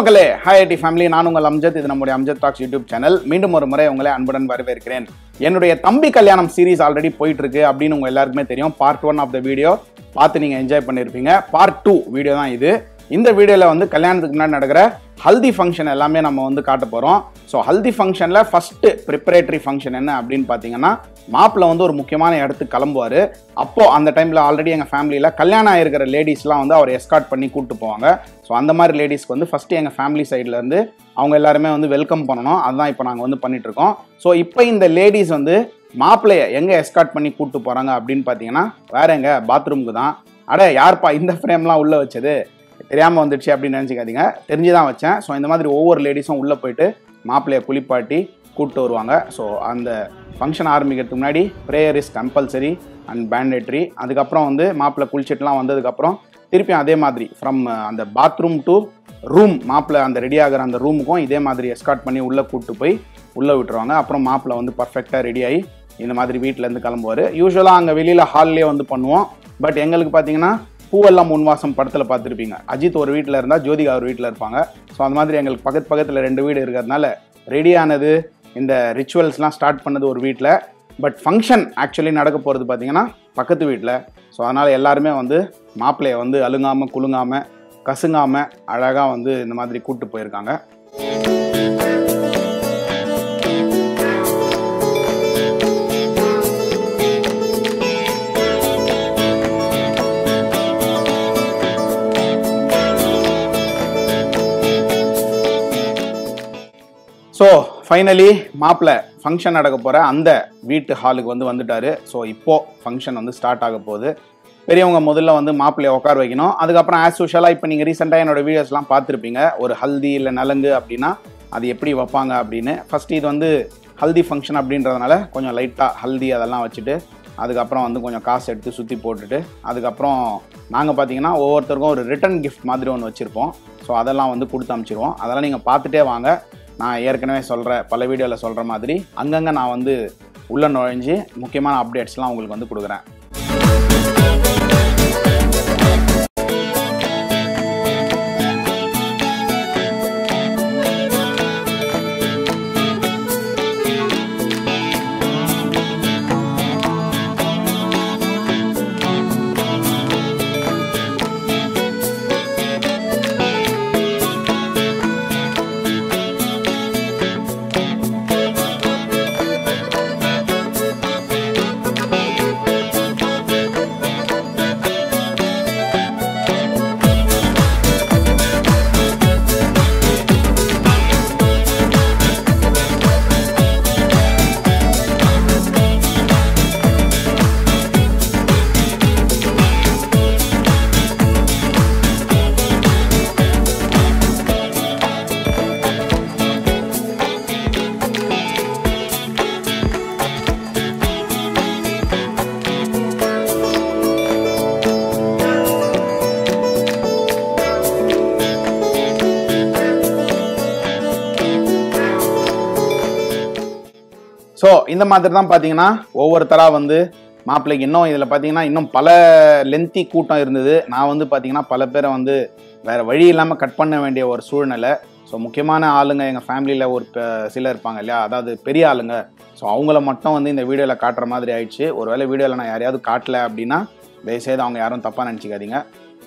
மக்களே hi ID family நான் உங்கள் அம்ஜத் இது நம்முடைய அம்ஜத் டாக்ஸ் யூடியூப் சேனல் மீண்டும் ஒரு முறை உங்களை அன்புடன் வரவேற்கிறேன் என்னுடைய தம்பி கல்யாணம் சீரிஸ் ஆல்ரெடி போயிட்டு இருக்கு அப்படின்னு உங்க எல்லாருக்குமே தெரியும் part one of the video பார்த்து நீங்க என்ஜாய் பண்ணியிருப்பீங்க பார்ட் டூ வீடியோ தான் இது இந்த வீடியோவில் வந்து கல்யாணத்துக்கு முன்னாடி நடக்கிற ஹல்தி ஃபங்க்ஷன் எல்லாமே நம்ம வந்து காட்ட போகிறோம் ஸோ ஹல்தி ஃபங்க்ஷனில் ஃபஸ்ட்டு ப்ரிப்பரேட்டரி ஃபங்க்ஷன் என்ன அப்படின்னு பார்த்தீங்கன்னா மாப்பிள்ளை வந்து ஒரு முக்கியமான இடத்துக்கு கிளம்புவார் அப்போது அந்த டைமில் ஆல்ரெடி எங்கள் ஃபேமிலியில் கல்யாணம் ஆயிருக்கிற லேடிஸ்லாம் வந்து அவர் எஸ்கார்ட் பண்ணி கூப்பிட்டு போவாங்க ஸோ அந்த மாதிரி லேடிஸ்க்கு வந்து ஃபஸ்ட்டு எங்கள் ஃபேமிலி சைட்லேருந்து அவங்க எல்லாருமே வந்து வெல்கம் பண்ணணும் அதுதான் இப்போ நாங்கள் வந்து பண்ணிட்டு இருக்கோம் ஸோ இப்போ இந்த லேடிஸ் வந்து மாப்பிள்ளைய எங்கே எஸ்கார்ட் பண்ணி கூப்பிட்டு போகிறாங்க அப்படின்னு பார்த்தீங்கன்னா வேற எங்க பாத்ரூமுக்கு தான் அட யார்ப்பா இந்த ஃப்ரேம்லாம் உள்ளே வச்சது தெரியாமல் வந்துடுச்சு அப்படின்னு நினச்சிக்காதீங்க தெரிஞ்சு தான் வச்சேன் ஸோ இந்த மாதிரி ஒவ்வொரு லேடிஸும் உள்ளே போயிட்டு மாப்பிள்ளைய குளிப்பாட்டி கூப்பிட்டு வருவாங்க ஸோ அந்த ஃபங்க்ஷன் ஆரம்பிக்கிறதுக்கு முன்னாடி prayer is compulsory and mandatory அதுக்கப்புறம் வந்து மாப்பிள்ளை குளிச்சுட்டுலாம் வந்ததுக்கப்புறம் திருப்பியும் அதே மாதிரி ஃப்ரம் அந்த பாத்ரூம் டு ரூம் மாப்பிள்ளை அந்த ரெடி ஆகிற அந்த ரூமுக்கும் இதே மாதிரி எஸ்கார்ட் பண்ணி உள்ளே கூப்பிட்டு போய் உள்ளே விட்டுருவாங்க அப்புறம் மாப்பிள்ளை வந்து பர்ஃபெக்டாக ரெடி ஆகி இந்த மாதிரி வீட்டிலேருந்து கிளம்புவார் யூஸ்வலாக அங்கே வெளியில் ஹால்லேயே வந்து பண்ணுவோம் பட் எங்களுக்கு பார்த்தீங்கன்னா பூவெல்லாம் முன்வாசம் படத்தில் பார்த்துருப்பீங்க அஜித் ஒரு வீட்டில் இருந்தால் ஜோதிகா ஒரு வீட்டில் இருப்பாங்க ஸோ அந்த மாதிரி எங்களுக்கு பக்கத்து பக்கத்தில் ரெண்டு வீடு இருக்கிறதுனால ரெடி ஆனது இந்த ரிச்சுவல்ஸ்லாம் ஸ்டார்ட் பண்ணது ஒரு வீட்டில் பட் ஃபங்க்ஷன் ஆக்சுவலி நடக்க போகிறது பார்த்தீங்கன்னா பக்கத்து வீட்டில் ஸோ அதனால் எல்லாருமே வந்து மாப்பிள்ளையை வந்து அழுங்காமல் குலுங்காமல் கசுங்காமல் அழகாக வந்து இந்த மாதிரி கூப்பிட்டு போயிருக்காங்க ஸோ ஃபைனலி மாப்பிள்ளை ஃபங்க்ஷன் நடக்க போகிற அந்த வீட்டு ஹாலுக்கு வந்து வந்துட்டாரு ஸோ இப்போ ஃபங்க்ஷன் வந்து ஸ்டார்ட் ஆக போகுது பெரியவங்க முதல்ல வந்து மாப்பிள்ளைய உட்கார வைக்கணும் அதுக்கப்புறம் ஆஸ் யூஷுவலாக இப்போ நீங்கள் ரீசெண்டாக என்னோட வீடியோஸ்லாம் பார்த்துருப்பீங்க ஒரு ஹல்தி இல்லை நலங்கு அப்படின்னா அது எப்படி வைப்பாங்க அப்படின்னு ஃபர்ஸ்ட் இது வந்து ஹல்தி ஃபங்க்ஷன் அப்படின்றதுனால கொஞ்சம் லைட்டாக ஹல்தி அதெல்லாம் வச்சுட்டு அதுக்கப்புறம் வந்து கொஞ்சம் காசு எடுத்து சுற்றி போட்டுட்டு அதுக்கப்புறம் நாங்கள் பார்த்தீங்கன்னா ஒவ்வொருத்தருக்கும் ஒரு ரிட்டன் கிஃப்ட் மாதிரி ஒன்று வச்சுருப்போம் ஸோ அதெல்லாம் வந்து கொடுத்து அனுப்பிச்சிருவோம் அதெல்லாம் நீங்கள் பார்த்துட்டே வாங்க நான் ஏற்கனவே சொல்கிற பல வீடியோவில் சொல்கிற மாதிரி அங்கங்கே நான் வந்து உள்ள நுழைஞ்சு முக்கியமான அப்டேட்ஸ்லாம் உங்களுக்கு வந்து கொடுக்குறேன் ஸோ இந்த மாதிரி தான் பார்த்தீங்கன்னா ஒவ்வொருத்தராக வந்து மாப்பிள்ளைக்கு இன்னும் இதில் பார்த்தீங்கன்னா இன்னும் பல லென்த்தி கூட்டம் இருந்தது நான் வந்து பார்த்தீங்கன்னா பல பேரை வந்து வேறு வழி இல்லாமல் கட் பண்ண வேண்டிய ஒரு சூழ்நிலை ஸோ முக்கியமான ஆளுங்க எங்கள் ஃபேமிலியில் ஒரு ப- சிலர் இருப்பாங்க இல்லையா அதாவது பெரிய ஆளுங்க ஸோ அவங்கள மட்டும் வந்து இந்த வீடியோவில் காட்டுற மாதிரி ஆயிடுச்சு ஒருவேளை வீடியோவில் நான் யாரையாவது காட்டல அப்படின்னா தயவுசெய்து அவங்க யாரும் தப்பாக நினச்சிக்காதீங்க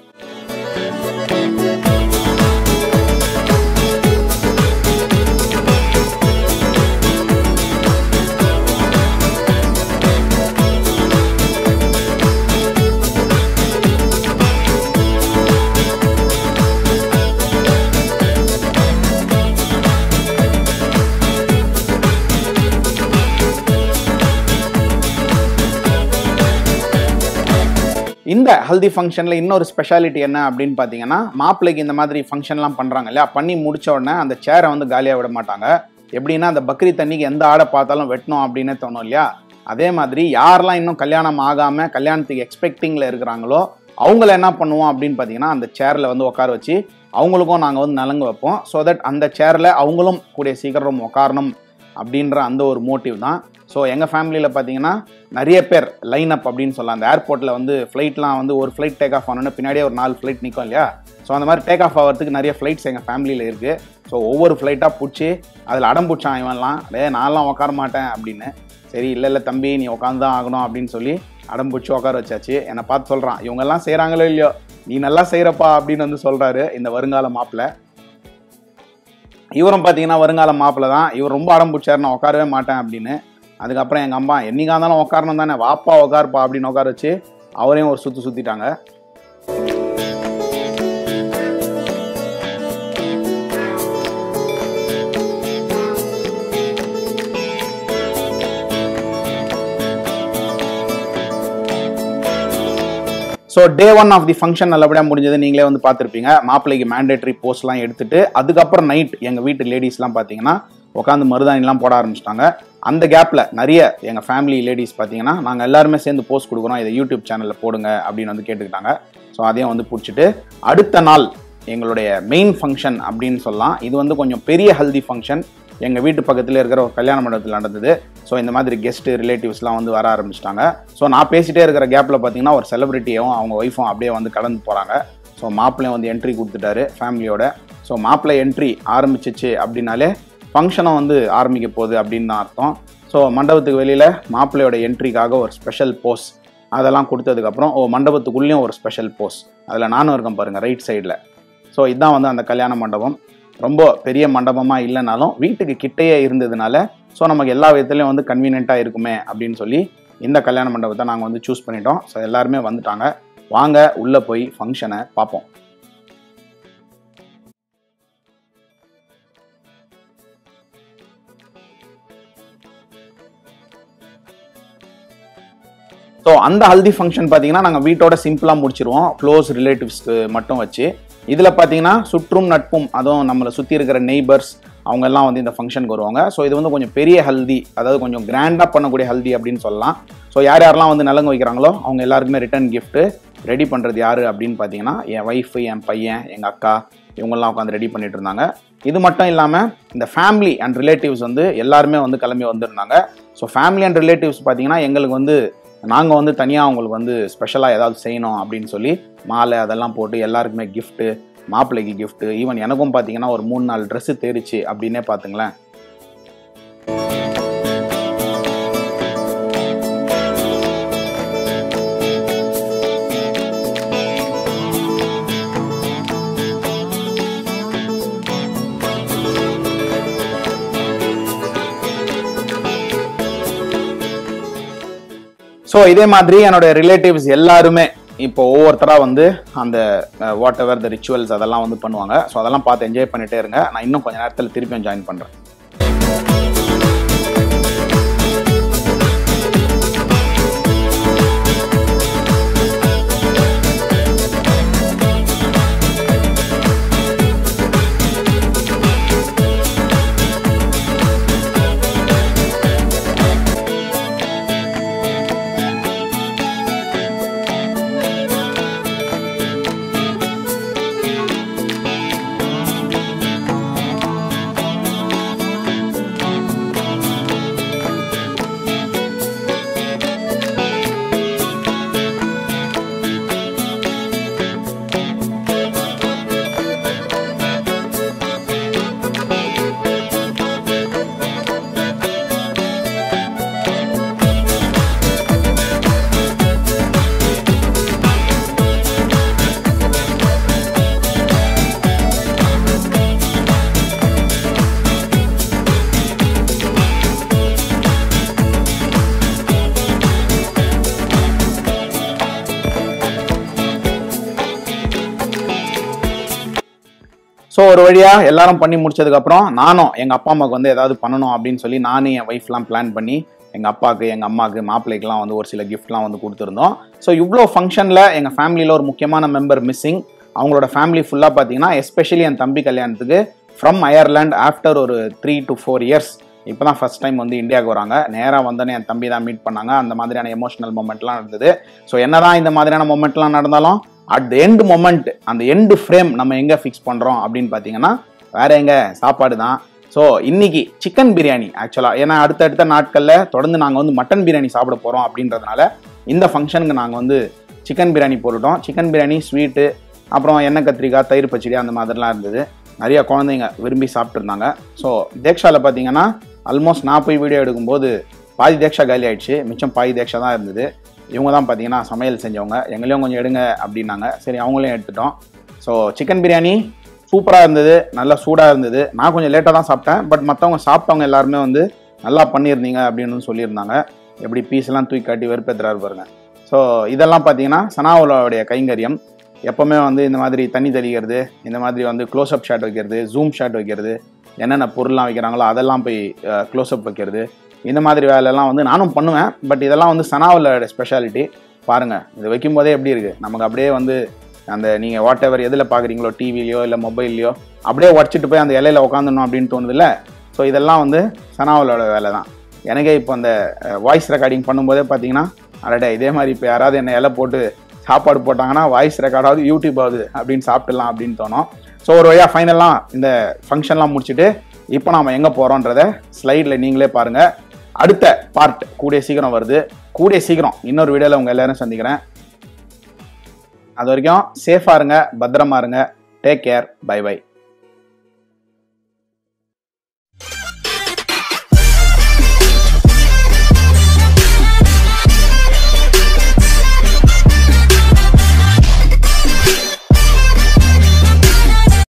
இந்த ஹல்தி ஃபங்க்ஷனில் இன்னொரு ஸ்பெஷாலிட்டி என்ன அப்படின்னு பார்த்தீங்கன்னா மாப்பிள்ளைக்கு இந்த மாதிரி ஃபங்க்ஷன்லாம் பண்ணுறாங்க இல்லையா பண்ணி முடிச்ச உடனே அந்த சேரை வந்து காலியாக விட மாட்டாங்க எப்படின்னா அந்த பக்ரீத் அன்னைக்கு எந்த ஆடை பார்த்தாலும் வெட்டணும் அப்படின்னு தோணும் இல்லையா அதே மாதிரி யாரெல்லாம் இன்னும் கல்யாணம் ஆகாமல் கல்யாணத்துக்கு எக்ஸ்பெக்டிங்கில் இருக்கிறாங்களோ அவங்கள என்ன பண்ணுவோம் அப்படின்னு பார்த்தீங்கன்னா அந்த சேரில் வந்து உட்கார வச்சு அவங்களுக்கும் நாங்கள் வந்து நலங்கு வைப்போம் ஸோ தட் அந்த சேரில் அவங்களும் கூடிய சீக்கிரம் உட்காரணும் அப்படின்ற அந்த ஒரு மோட்டிவ் தான் ஸோ எங்கள் ஃபேமிலியில் பார்த்தீங்கன்னா நிறைய பேர் லைன் அப் அப்படின்னு சொல்லலாம் அந்த ஏர்போர்ட்டில் வந்து ஃப்ளைட்லாம் வந்து ஒரு ஃப்ளைட் டேக் ஆஃப் ஆனோன்னு பின்னாடியே ஒரு நாலு ஃப்ளைட் நிற்கும் இல்லையா ஸோ அந்த மாதிரி டேக் ஆஃப் ஆகிறதுக்கு நிறைய ஃப்ளைட்ஸ் எங்கள் ஃபேமிலியில் இருக்குது ஸோ ஒவ்வொரு ஃப்ளைட்டாக பிடிச்சி அதில் அடம் பிடிச்சான் இவன்லாம் டே நான்லாம் உட்கார மாட்டேன் அப்படின்னு சரி இல்லை இல்லை தம்பி நீ உட்காந்து தான் ஆகணும் அப்படின்னு சொல்லி அடம் பிடிச்சி உட்கார வச்சாச்சு என்னை பார்த்து சொல்கிறான் இவங்கெல்லாம் செய்கிறாங்களோ இல்லையோ நீ நல்லா செய்கிறப்பா அப்படின்னு வந்து சொல்கிறாரு இந்த வருங்கால மாப்பிள்ளை இவரும் பார்த்தீங்கன்னா வருங்கால மாப்பிள்ளை தான் இவர் ரொம்ப அடம் பிடிச்சாரு நான் உட்காரவே மாட்டேன் அப்படின்னு அதுக்கப்புறம் எங்கள் அம்மா என்னைக்கா இருந்தாலும் உட்காரணும் தானே வாப்பா உட்காருப்பா அப்படின்னு உட்கார வச்சு அவரையும் ஒரு சுற்று சுற்றிட்டாங்க so day one of the function நல்லபடியாக முடிஞ்சது நீங்களே வந்து பார்த்துருப்பீங்க மாப்பிள்ளைக்கு மேண்டேட்டரி போஸ்ட்லாம் எடுத்துட்டு அதுக்கப்புறம் நைட் எங்கள் வீட்டு லேடிஸ்லாம் பார்த்தீங்கன்னா உட்காந்து மருதாணிலாம் போட ஆரம்பிச்சிட்டாங்க அந்த கேப்பில் நிறைய எங்கள் ஃபேமிலி லேடிஸ் பார்த்தீங்கன்னா நாங்கள் எல்லாருமே சேர்ந்து போஸ்ட் கொடுக்குறோம் இதை யூடியூப் சேனலில் போடுங்க அப்படின்னு வந்து கேட்டுக்கிட்டாங்க ஸோ அதையும் வந்து பிடிச்சிட்டு அடுத்த நாள் எங்களுடைய மெயின் ஃபங்க்ஷன் அப்படின்னு சொல்லலாம் இது வந்து கொஞ்சம் பெரிய ஹல்தி ஃபங்க்ஷன் எங்கள் வீட்டு பக்கத்தில் இருக்கிற ஒரு கல்யாண மண்டபத்தில் நடந்தது ஸோ இந்த மாதிரி கெஸ்ட்டு ரிலேட்டிவ்ஸ்லாம் வந்து வர ஆரம்பிச்சிட்டாங்க ஸோ நான் பேசிட்டே இருக்கிற கேப்பில் பார்த்தீங்கன்னா ஒரு செலிபிரிட்டியும் அவங்க ஒய்ஃபும் அப்படியே வந்து கடந்து போகிறாங்க ஸோ மாப்பிள்ளையும் வந்து என்ட்ரி கொடுத்துட்டாரு ஃபேமிலியோட ஸோ மாப்பிள்ளை என்ட்ரி ஆரம்பிச்சிச்சு அப்படின்னாலே ஃபங்க்ஷனும் வந்து ஆரம்பிக்க போகுது அப்படின்னு தான் அர்த்தம் ஸோ மண்டபத்துக்கு வெளியில் மாப்பிள்ளையோட என்ட்ரிக்காக ஒரு ஸ்பெஷல் போஸ் அதெல்லாம் கொடுத்ததுக்கப்புறம் ஓ மண்டபத்துக்குள்ளேயும் ஒரு ஸ்பெஷல் போஸ் அதில் நானும் இருக்கேன் பாருங்கள் ரைட் சைடில் ஸோ இதுதான் வந்து அந்த கல்யாண மண்டபம் ரொம்ப பெரிய மண்டபமாக இல்லைனாலும் வீட்டுக்கு கிட்டேயே இருந்ததுனால ஸோ நமக்கு எல்லா விதத்துலையும் வந்து கன்வீனியண்ட்டாக இருக்குமே அப்படின்னு சொல்லி இந்த கல்யாண மண்டபத்தை நாங்கள் வந்து சூஸ் பண்ணிட்டோம் ஸோ எல்லாருமே வந்துட்டாங்க வாங்க உள்ளே போய் ஃபங்க்ஷனை பார்ப்போம் ஸோ அந்த ஹல்தி ஃபங்க்ஷன் பார்த்தீங்கன்னா நாங்கள் வீட்டோட சிம்பிளாக முடிச்சிருவோம் க்ளோஸ் ரிலேட்டிவ்ஸ்க்கு மட்டும் வச்சு இதில் பார்த்தீங்கன்னா சுற்றும் நட்பும் அதுவும் நம்மளை சுற்றி இருக்கிற நெய்பர்ஸ் அவங்க எல்லாம் வந்து இந்த ஃபங்க்ஷனுக்கு வருவாங்க ஸோ இது வந்து கொஞ்சம் பெரிய ஹல்தி அதாவது கொஞ்சம் கிராண்டாக பண்ணக்கூடிய ஹல்தி அப்படின்னு சொல்லலாம் ஸோ யார் யாரெல்லாம் வந்து நலங்கு வைக்கிறாங்களோ அவங்க எல்லாருக்குமே ரிட்டர்ன் gift ரெடி பண்ணுறது யார் அப்படின்னு பார்த்தீங்கன்னா என் ஒய்ஃபு என் பையன் எங்கள் அக்கா இவங்கெல்லாம் உட்காந்து ரெடி பண்ணிட்டு இருந்தாங்க இது மட்டும் இல்லாமல் இந்த ஃபேமிலி அண்ட் ரிலேட்டிவ்ஸ் வந்து எல்லாருமே வந்து கிளம்பி வந்திருந்தாங்க ஸோ ஃபேமிலி அண்ட் ரிலேட்டிவ்ஸ் பார்த்தீங்கன்னா எங்களுக்கு வந்து நாங்கள் வந்து தனியாக அவங்களுக்கு வந்து ஸ்பெஷலாக ஏதாவது செய்யணும் அப்படின்னு சொல்லி மாலை அதெல்லாம் போட்டு எல்லாருக்குமே கிஃப்ட்டு மாப்பிள்ளைக்கு கிஃப்ட்டு ஈவன் எனக்கும் பார்த்தீங்கன்னா ஒரு மூணு நாலு ட்ரெஸ்ஸு தேறிச்சு அப்படின்னே பார்த்துங்களேன் ஸோ இதே மாதிரி என்னோட ரிலேட்டிவ்ஸ் எல்லாருமே இப்போ ஒவ்வொருத்தராக வந்து அந்த வாட் எவர் த ரிச்சுவல்ஸ் அதெல்லாம் வந்து பண்ணுவாங்க ஸோ அதெல்லாம் பார்த்து என்ஜாய் பண்ணிட்டே இருங்க நான் இன்னும் கொஞ்ச நேரத்தில் திருப்பியும் ஜாயின் பண்ணுறேன் ஸோ ஒரு வழியாக எல்லாரும் பண்ணி முடிச்சதுக்கப்புறம் நானும் எங்கள் அப்பா அம்மாவுக்கு வந்து ஏதாவது பண்ணணும் அப்படின்னு சொல்லி நானும் என் ஒய்ஃப்லாம் பிளான் பண்ணி எங்கள் அப்பாவுக்கு எங்கள் அம்மாவுக்கு மாப்பிள்ளைக்கெலாம் வந்து ஒரு சில கிஃப்ட்லாம் வந்து கொடுத்துருந்தோம் ஸோ இவ்வளோ ஃபங்க்ஷனில் எங்கள் ஃபேமிலியில் ஒரு முக்கியமான மெம்பர் மிஸ்ஸிங் அவங்களோட ஃபேமிலி ஃபுல்லாக பார்த்தீங்கன்னா எஸ்பெஷலி என் தம்பி கல்யாணத்துக்கு ஃப்ரம் அயர்லாண்ட் ஆஃப்டர் ஒரு த்ரீ டு ஃபோர் இயர்ஸ் இப்போ தான் ஃபஸ்ட் டைம் வந்து இந்தியாவுக்கு வராங்க நேராக வந்தோன்னே என் தம்பி தான் மீட் பண்ணாங்க அந்த மாதிரியான எமோஷனல் மூமெண்ட்லாம் நடந்தது ஸோ என்னதான் இந்த மாதிரியான மூமெண்ட்லாம் நடந்தாலும் அட் த எண்ட் மொமெண்ட் அந்த எண்டு ஃப்ரேம் நம்ம எங்கே ஃபிக்ஸ் பண்ணுறோம் அப்படின்னு பார்த்தீங்கன்னா வேற எங்க சாப்பாடு தான் ஸோ இன்னைக்கு சிக்கன் பிரியாணி ஆக்சுவலாக ஏன்னா அடுத்தடுத்த நாட்களில் தொடர்ந்து நாங்கள் வந்து மட்டன் பிரியாணி சாப்பிட போகிறோம் அப்படின்றதுனால இந்த ஃபங்க்ஷனுக்கு நாங்கள் வந்து சிக்கன் பிரியாணி போட்டுட்டோம் சிக்கன் பிரியாணி ஸ்வீட்டு அப்புறம் எண்ணெய் கத்திரிக்காய் தயிர் பச்சடி அந்த மாதிரிலாம் இருந்தது நிறைய குழந்தைங்க விரும்பி சாப்பிட்ருந்தாங்க ஸோ தேக்ஷாவில் பார்த்தீங்கன்னா ஆல்மோஸ்ட் நான் போய் வீடியோ எடுக்கும்போது பாதி தேக்ஷா காலி ஆயிடுச்சு மிச்சம் பாதி தேக்ஷா தான் இருந்தது இவங்க தான் பார்த்தீங்கன்னா சமையல் செஞ்சவங்க எங்களையும் கொஞ்சம் எடுங்க அப்படின்னாங்க சரி அவங்களையும் எடுத்துட்டோம் ஸோ சிக்கன் பிரியாணி சூப்பராக இருந்தது நல்லா சூடாக இருந்தது நான் கொஞ்சம் லேட்டாக தான் சாப்பிட்டேன் பட் மற்றவங்க சாப்பிட்டவங்க எல்லாருமே வந்து நல்லா பண்ணியிருந்தீங்க அப்படின்னு சொல்லியிருந்தாங்க எப்படி பீஸ்லாம் தூக்கி காட்டி வெறுப்பேற்றுறாரு பாருங்க ஸோ இதெல்லாம் பார்த்தீங்கன்னா சனாவுலாவுடைய கைங்கரியம் எப்போவுமே வந்து இந்த மாதிரி தண்ணி தெளிக்கிறது இந்த மாதிரி வந்து க்ளோஸ்அப் ஷாட் வைக்கிறது ஜூம் ஷாட் வைக்கிறது என்னென்ன பொருள்லாம் வைக்கிறாங்களோ அதெல்லாம் போய் க்ளோஸ்அப் வைக்கிறது இந்த மாதிரி வேலையெல்லாம் வந்து நானும் பண்ணுவேன் பட் இதெல்லாம் வந்து சனாவுலோட ஸ்பெஷாலிட்டி பாருங்கள் இது வைக்கும்போதே எப்படி இருக்குது நமக்கு அப்படியே வந்து அந்த நீங்கள் வாட் எவர் எதில் பார்க்குறீங்களோ டிவிலையோ இல்லை மொபைல்லையோ அப்படியே உடச்சிட்டு போய் அந்த இலையில உட்காந்துடணும் அப்படின்னு தோணுதுல்ல ஸோ இதெல்லாம் வந்து சனாவலோட வேலை தான் எனக்கே இப்போ அந்த வாய்ஸ் ரெக்கார்டிங் பண்ணும்போதே பார்த்தீங்கன்னா அடடே இதே மாதிரி இப்போ யாராவது என்ன இலை போட்டு சாப்பாடு போட்டாங்கன்னா வாய்ஸ் ரெக்கார்டாவது யூடியூப் ஆகுது அப்படின்னு சாப்பிட்டுலாம் அப்படின்னு தோணும் ஸோ ஒரு வழியாக ஃபைனலாக இந்த ஃபங்க்ஷன்லாம் முடிச்சுட்டு இப்போ நாம் எங்கே போகிறோன்றத ஸ்லைடில் நீங்களே பாருங்கள் அடுத்த பார்ட் கூடிய சீக்கிரம் வருது கூடிய சீக்கிரம் இன்னொரு வீடியோவில் உங்கள் எல்லாரும் சந்திக்கிறேன் அது வரைக்கும் சேஃபாக இருங்க பத்திரமா இருங்க டேக் கேர் பை பை